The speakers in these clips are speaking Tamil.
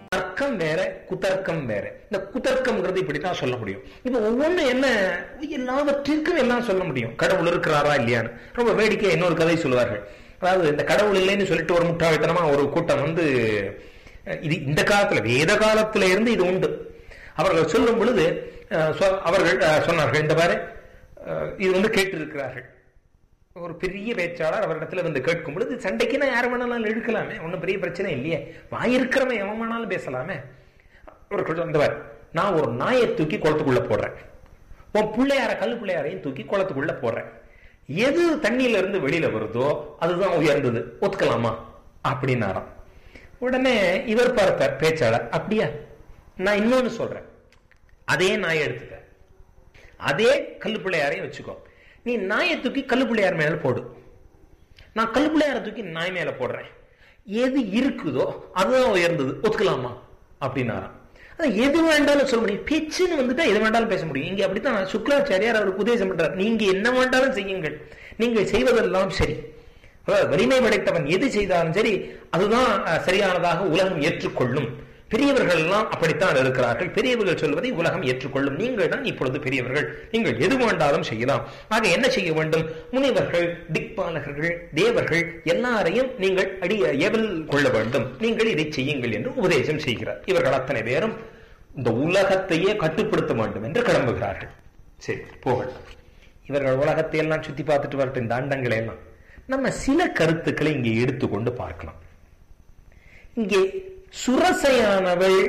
தர்க்கம் வேற குதர்க்கம் வேற இந்த குதர்க்கம்ங்கிறது இப்படித்தான் சொல்ல முடியும் இப்ப ஒவ்வொன்னு என்ன எல்லாவற்றிற்கும் எல்லாம் சொல்ல முடியும் கடவுள் இருக்கிறாரா இல்லையான்னு ரொம்ப வேடிக்கை இன்னொரு கதை சொல்லுவார்கள் அதாவது இந்த கடவுள் இல்லைன்னு சொல்லிட்டு ஒரு முட்டாள்தனமா ஒரு கூட்டம் வந்து இது இந்த காலத்துல வேத காலத்துல இருந்து இது உண்டு அவர்கள் சொல்லும் பொழுது அவர்கள் சொன்னார்கள் இந்த பாரு இது வந்து கேட்டிருக்கிறார்கள் ஒரு பெரிய பேச்சாளர் அவரிடத்துல வந்து கேட்கும் பொழுது சண்டைக்கு நான் யார் வேணாலும் இழுக்கலாமே ஒன்றும் பெரிய பிரச்சனை இல்லையே வாயிருக்கிறவன் எவன் வேணாலும் பேசலாமே அவர்கள் வந்தவர் நான் ஒரு நாயை தூக்கி குளத்துக்குள்ள போடுறேன் உன் பிள்ளையார கல் பிள்ளையாரையும் தூக்கி குளத்துக்குள்ள போடுறேன் எது தண்ணியில இருந்து வெளியில வருதோ அதுதான் உயர்ந்தது ஒத்துக்கலாமா அப்படின்னாராம் உடனே இவர் பார்ப்பார் பேச்சாளர் அப்படியா நான் இன்னொன்னு சொல்றேன் அதே நாயை எடுத்துக்க அதே கல் பிள்ளையாரையும் வச்சுக்கோ நீ நாயை தூக்கி கல்லு பிள்ளையார் மேல போடு நான் கல்லு பிள்ளையார தூக்கி நாய் மேல போடுறேன் எது இருக்குதோ அதுதான் உயர்ந்தது ஒத்துக்கலாமா அப்படின்னாராம் எது வேண்டாலும் சொல்ல முடியும் பேச்சுன்னு வந்துட்டா எது வேண்டாலும் பேச முடியும் இங்க அப்படித்தான் சுக்லாச்சாரியார் அவருக்கு உபதேசம் பண்றார் நீங்க என்ன வேண்டாலும் செய்யுங்கள் நீங்கள் செய்வதெல்லாம் சரி வலிமை படைத்தவன் எது செய்தாலும் சரி அதுதான் சரியானதாக உலகம் ஏற்றுக்கொள்ளும் பெரியவர்கள் எல்லாம் அப்படித்தான் இருக்கிறார்கள் பெரியவர்கள் சொல்வதை உலகம் ஏற்றுக்கொள்ளும் நீங்கள் தான் இப்பொழுது பெரியவர்கள் நீங்கள் எது வேண்டாலும் செய்யலாம் ஆக என்ன செய்ய வேண்டும் முனிவர்கள் திக்பாலகர்கள் தேவர்கள் எல்லாரையும் நீங்கள் அடிய ஏவல் கொள்ள வேண்டும் நீங்கள் இதை செய்யுங்கள் என்று உபதேசம் செய்கிறார் இவர்கள் அத்தனை பேரும் இந்த உலகத்தையே கட்டுப்படுத்த வேண்டும் என்று கிளம்புகிறார்கள் சரி போகட்டும் இவர்கள் உலகத்தை எல்லாம் சுத்தி பார்த்துட்டு வரட்டும் இந்த அண்டங்களை எல்லாம் நம்ம சில கருத்துக்களை இங்கே எடுத்துக்கொண்டு பார்க்கலாம் இங்கே சுரசையானவள்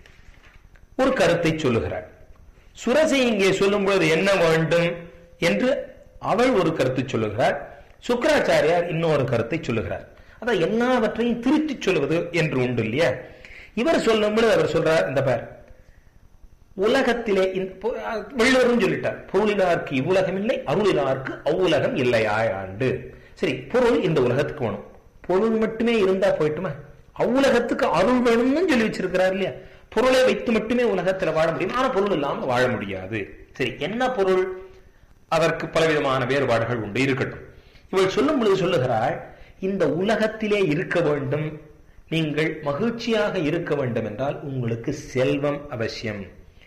ஒரு கருத்தை சொல்லுகிறாள் சுரசை இங்கே சொல்லும் பொழுது என்ன வேண்டும் என்று அவள் ஒரு கருத்து சொல்லுகிறார் சுக்கராச்சாரியார் இன்னொரு கருத்தை சொல்லுகிறார் அதான் எல்லாவற்றையும் திருத்தி சொல்லுவது என்று உண்டு இல்லையா இவர் சொல்லும் பொழுது அவர் சொல்றார் இந்த பேர் உலகத்திலே வள்ளுவரும் சொல்லிட்டார் பொருளிலாருக்கு இவ்வுலகம் இல்லை அருளிலாருக்கு அவ்வுலகம் இல்லையாண்டு சரி பொருள் இந்த உலகத்துக்கு வேணும் பொருள் மட்டுமே இருந்தா போயிட்டுமா அவ்வுலகத்துக்கு அருள் வேணும்னு சொல்லி வச்சிருக்கிறார் இல்லையா பொருளை வைத்து மட்டுமே உலகத்துல வாழ முடியும் ஆனா பொருள் இல்லாம வாழ முடியாது சரி என்ன பொருள் அதற்கு பலவிதமான வேறுபாடுகள் உண்டு இருக்கட்டும் இவள் சொல்லும் பொழுது சொல்லுகிறாள் இந்த உலகத்திலே இருக்க வேண்டும் நீங்கள் மகிழ்ச்சியாக இருக்க வேண்டும் என்றால் உங்களுக்கு செல்வம் அவசியம்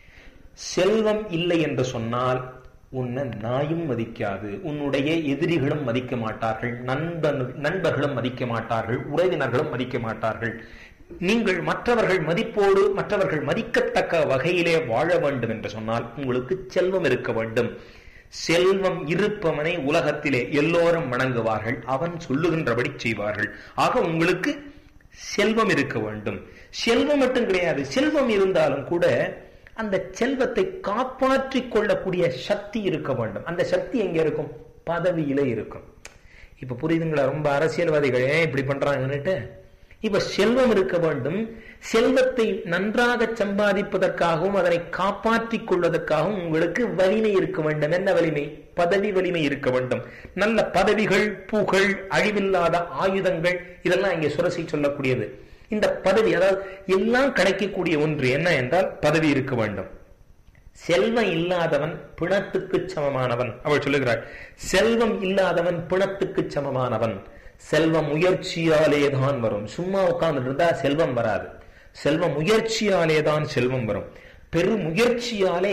செல்வம் இல்லை என்று சொன்னால் உன்னை நாயும் மதிக்காது உன்னுடைய எதிரிகளும் மதிக்க மாட்டார்கள் நண்பன் நண்பர்களும் மதிக்க மாட்டார்கள் உறவினர்களும் மதிக்க மாட்டார்கள் நீங்கள் மற்றவர்கள் மதிப்போடு மற்றவர்கள் மதிக்கத்தக்க வகையிலே வாழ வேண்டும் என்று சொன்னால் உங்களுக்கு செல்வம் இருக்க வேண்டும் செல்வம் இருப்பவனை உலகத்திலே எல்லோரும் வணங்குவார்கள் அவன் சொல்லுகின்றபடி செய்வார்கள் ஆக உங்களுக்கு செல்வம் இருக்க வேண்டும் செல்வம் மட்டும் கிடையாது செல்வம் இருந்தாலும் கூட அந்த செல்வத்தை காப்பாற்றிக் கொள்ளக்கூடிய சக்தி இருக்க வேண்டும் அந்த சக்தி எங்க இருக்கும் பதவியில இருக்கும் இப்ப புரியுதுங்களா ரொம்ப அரசியல்வாதிகள் ஏன் இப்படி பண்றாங்கன்னுட்டு இப்ப செல்வம் இருக்க வேண்டும் செல்வத்தை நன்றாக சம்பாதிப்பதற்காகவும் அதனை காப்பாற்றிக் கொள்வதற்காகவும் உங்களுக்கு வலிமை இருக்க வேண்டும் என்ன வலிமை பதவி வலிமை இருக்க வேண்டும் நல்ல பதவிகள் புகழ் அழிவில்லாத ஆயுதங்கள் இதெல்லாம் இங்கே சுரசி சொல்லக்கூடியது இந்த பதவி அதாவது எல்லாம் கிடைக்கக்கூடிய ஒன்று என்ன என்றால் பதவி இருக்க வேண்டும் செல்வம் இல்லாதவன் பிணத்துக்கு சமமானவன் அவள் சொல்லுகிறாள் செல்வம் இல்லாதவன் பிணத்துக்கு சமமானவன் செல்வம் முயற்சியாலே தான் வரும் சும்மா உட்கார்ந்து இருந்தா செல்வம் வராது செல்வம் முயற்சியாலே தான் செல்வம் வரும் பெரு முயற்சியாலே